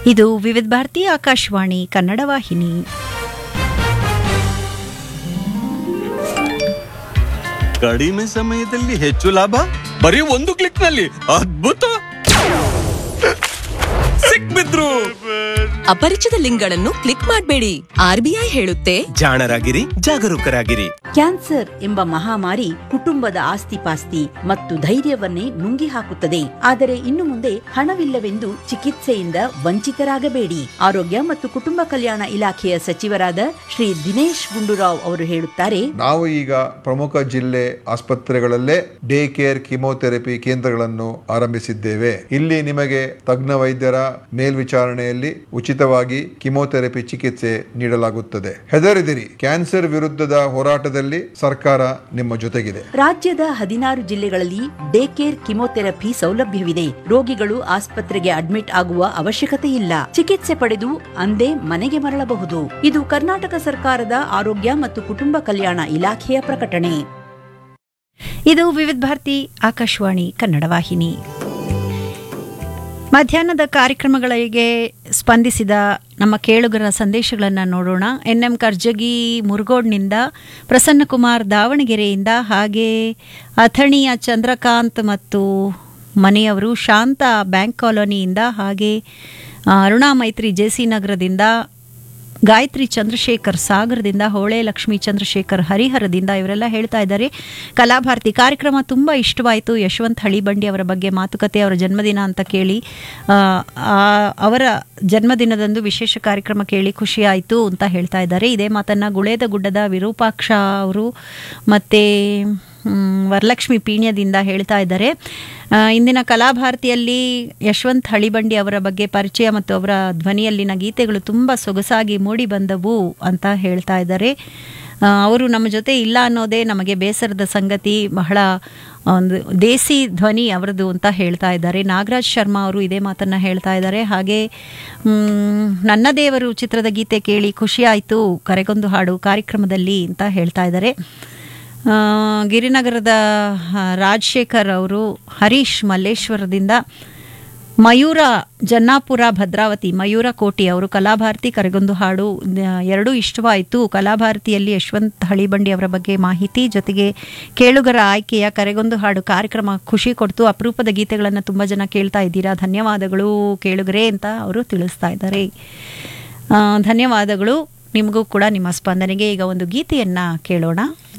ಇದು ವಿವಿಧ ಭಾರತಿ ಆಕಾಶವಾಣಿ ಕನ್ನಡ ವಾಹಿನಿ ಕಡಿಮೆ ಸಮಯದಲ್ಲಿ ಹೆಚ್ಚು ಲಾಭ ಬರೀ ಒಂದು ಕ್ಲಿಕ್ ನಲ್ಲಿ ಅದ್ಭುತ ಸಿಕ್ಬಿದ್ರು ಅಪರಿಚಿತ ಲಿಂಕ್ಗಳನ್ನು ಕ್ಲಿಕ್ ಮಾಡಬೇಡಿ ಆರ್ಬಿಐ ಹೇಳುತ್ತೆ ಜಾಣರಾಗಿರಿ ಜಾಗರೂಕರಾಗಿರಿ ಕ್ಯಾನ್ಸರ್ ಎಂಬ ಮಹಾಮಾರಿ ಕುಟುಂಬದ ಆಸ್ತಿಪಾಸ್ತಿ ಮತ್ತು ಧೈರ್ಯವನ್ನೇ ನುಂಗಿ ಹಾಕುತ್ತದೆ ಆದರೆ ಇನ್ನು ಮುಂದೆ ಹಣವಿಲ್ಲವೆಂದು ಚಿಕಿತ್ಸೆಯಿಂದ ವಂಚಿತರಾಗಬೇಡಿ ಆರೋಗ್ಯ ಮತ್ತು ಕುಟುಂಬ ಕಲ್ಯಾಣ ಇಲಾಖೆಯ ಸಚಿವರಾದ ಶ್ರೀ ದಿನೇಶ್ ಗುಂಡೂರಾವ್ ಅವರು ಹೇಳುತ್ತಾರೆ ನಾವು ಈಗ ಪ್ರಮುಖ ಜಿಲ್ಲೆ ಆಸ್ಪತ್ರೆಗಳಲ್ಲೇ ಡೇ ಕೇರ್ ಕಿಮೋಥೆರಪಿ ಕೇಂದ್ರಗಳನ್ನು ಆರಂಭಿಸಿದ್ದೇವೆ ಇಲ್ಲಿ ನಿಮಗೆ ತಜ್ಞ ವೈದ್ಯರ ಮೇಲ್ವಿಚಾರಣೆಯಲ್ಲಿ ಉಚಿತವಾಗಿ ಕಿಮೋಥೆರಪಿ ಚಿಕಿತ್ಸೆ ನೀಡಲಾಗುತ್ತದೆ ಹೆದರಿದಿರಿ ಕ್ಯಾನ್ಸರ್ ವಿರುದ್ಧದ ಹೋರಾಟದಲ್ಲಿ ಸರ್ಕಾರ ನಿಮ್ಮ ಜೊತೆಗಿದೆ ರಾಜ್ಯದ ಹದಿನಾರು ಜಿಲ್ಲೆಗಳಲ್ಲಿ ಡೇ ಕೇರ್ ಕಿಮೋಥೆರಪಿ ಸೌಲಭ್ಯವಿದೆ ರೋಗಿಗಳು ಆಸ್ಪತ್ರೆಗೆ ಅಡ್ಮಿಟ್ ಆಗುವ ಅವಶ್ಯಕತೆ ಇಲ್ಲ ಚಿಕಿತ್ಸೆ ಪಡೆದು ಅಂದೇ ಮನೆಗೆ ಮರಳಬಹುದು ಇದು ಕರ್ನಾಟಕ ಸರ್ಕಾರದ ಆರೋಗ್ಯ ಮತ್ತು ಕುಟುಂಬ ಕಲ್ಯಾಣ ಇಲಾಖೆಯ ಪ್ರಕಟಣೆ ಇದು ವಿವಿಧ ಭಾರತಿ ಆಕಾಶವಾಣಿ ಕನ್ನಡ ವಾಹಿನಿ ಮಧ್ಯಾಹ್ನದ ಕಾರ್ಯಕ್ರಮಗಳಿಗೆ ಸ್ಪಂದಿಸಿದ ನಮ್ಮ ಕೇಳುಗರ ಸಂದೇಶಗಳನ್ನು ನೋಡೋಣ ಎನ್ ಎಂ ಕರ್ಜಗಿ ಮುರುಗೋಡ್ನಿಂದ ಪ್ರಸನ್ನಕುಮಾರ್ ದಾವಣಗೆರೆಯಿಂದ ಹಾಗೆ ಅಥಣಿಯ ಚಂದ್ರಕಾಂತ್ ಮತ್ತು ಮನೆಯವರು ಶಾಂತ ಬ್ಯಾಂಕ್ ಕಾಲೋನಿಯಿಂದ ಹಾಗೆ ಆ, ಅರುಣಾ ಮೈತ್ರಿ ಜೆ ಸಿ ನಗರದಿಂದ ಗಾಯತ್ರಿ ಚಂದ್ರಶೇಖರ್ ಸಾಗರದಿಂದ ಹೋಳೆ ಲಕ್ಷ್ಮೀ ಚಂದ್ರಶೇಖರ್ ಹರಿಹರದಿಂದ ಇವರೆಲ್ಲ ಹೇಳ್ತಾ ಇದ್ದಾರೆ ಕಲಾಭಾರತಿ ಕಾರ್ಯಕ್ರಮ ತುಂಬ ಇಷ್ಟವಾಯಿತು ಯಶವಂತ್ ಹಳಿಬಂಡಿ ಅವರ ಬಗ್ಗೆ ಮಾತುಕತೆ ಅವರ ಜನ್ಮದಿನ ಅಂತ ಕೇಳಿ ಆ, ಆ, ಅವರ ಜನ್ಮದಿನದಂದು ವಿಶೇಷ ಕಾರ್ಯಕ್ರಮ ಕೇಳಿ ಖುಷಿ ಆಯಿತು ಅಂತ ಹೇಳ್ತಾ ಇದ್ದಾರೆ ಇದೇ ಮಾತನ್ನು ಗುಳೇದ ಗುಡ್ಡದ ವಿರೂಪಾಕ್ಷ ಅವರು ಮತ್ತು ಮ್, ವರಲಕ್ಷ್ಮಿ ಪೀಣ್ಯದಿಂದ ಹೇಳ್ತಾ ಇದ್ದಾರೆ ಆ, ಇಂದಿನ ಕಲಾಭಾರತಿಯಲ್ಲಿ ಯಶವಂತ್ ಹಳಿಬಂಡಿ ಅವರ ಬಗ್ಗೆ ಪರಿಚಯ ಮತ್ತು ಅವರ ಧ್ವನಿಯಲ್ಲಿನ ಗೀತೆಗಳು ತುಂಬ ಸೊಗಸಾಗಿ ಮೂಡಿ ಬಂದವು ಅಂತ ಹೇಳ್ತಾ ಇದ್ದಾರೆ ಆ, ಅವರು ನಮ್ಮ ಜೊತೆ ಇಲ್ಲ ಅನ್ನೋದೇ ನಮಗೆ ಬೇಸರದ ಸಂಗತಿ ಬಹಳ ಒಂದು ದೇಸಿ ಧ್ವನಿ ಅವರದು ಅಂತ ಹೇಳ್ತಾ ಇದ್ದಾರೆ ನಾಗರಾಜ್ ಶರ್ಮಾ ಅವರು ಇದೇ ಮಾತನ್ನು ಹೇಳ್ತಾ ಇದ್ದಾರೆ ಹಾಗೆ ಮ್, ನನ್ನ ದೇವರು ಚಿತ್ರದ ಗೀತೆ ಕೇಳಿ ಖುಷಿ ಆಯಿತು ಕರೆಗೊಂದು ಹಾಡು ಕಾರ್ಯಕ್ರಮದಲ್ಲಿ ಅಂತ ಹೇಳ್ತಾ ಇದ್ದಾರೆ ಆ, ಗಿರಿನಗರದ ಆ, ರಾಜಶೇಖರ್ ಅವರು ಹರೀಶ್ ಮಲ್ಲೇಶ್ವರದಿಂದ ಮಯೂರ ಜನ್ನಾಪುರ ಭದ್ರಾವತಿ ಮಯೂರ ಕೋಟಿ ಅವರು ಕಲಾಭಾರತಿ ಕರೆಗೊಂದು ಹಾಡು ಆ, ಎರಡೂ ಇಷ್ಟವಾಯಿತು ಕಲಾಭಾರತಿಯಲ್ಲಿ ಯಶವಂತ್ ಹಳಿಬಂಡಿ ಅವರ ಬಗ್ಗೆ ಮಾಹಿತಿ ಜೊತೆಗೆ ಕೇಳುಗರ ಆಯ್ಕೆಯ ಕರೆಗೊಂದು ಹಾಡು ಕಾರ್ಯಕ್ರಮ ಖುಷಿ ಕೊಡ್ತು ಅಪರೂಪದ ಗೀತೆಗಳನ್ನು ತುಂಬ ಜನ ಕೇಳ್ತಾ ಇದ್ದೀರಾ ಧನ್ಯವಾದಗಳು ಕೇಳುಗರೆ ಅಂತ ಅವರು ತಿಳಿಸ್ತಾ ಇದ್ದಾರೆ ಆ, ಧನ್ಯವಾದಗಳು ನಿಮಗೂ ಕೂಡ ನಿಮ್ಮ ಸ್ಪಂದನೆಗೆ ಈಗ ಒಂದು ಗೀತೆಯನ್ನು ಕೇಳೋಣ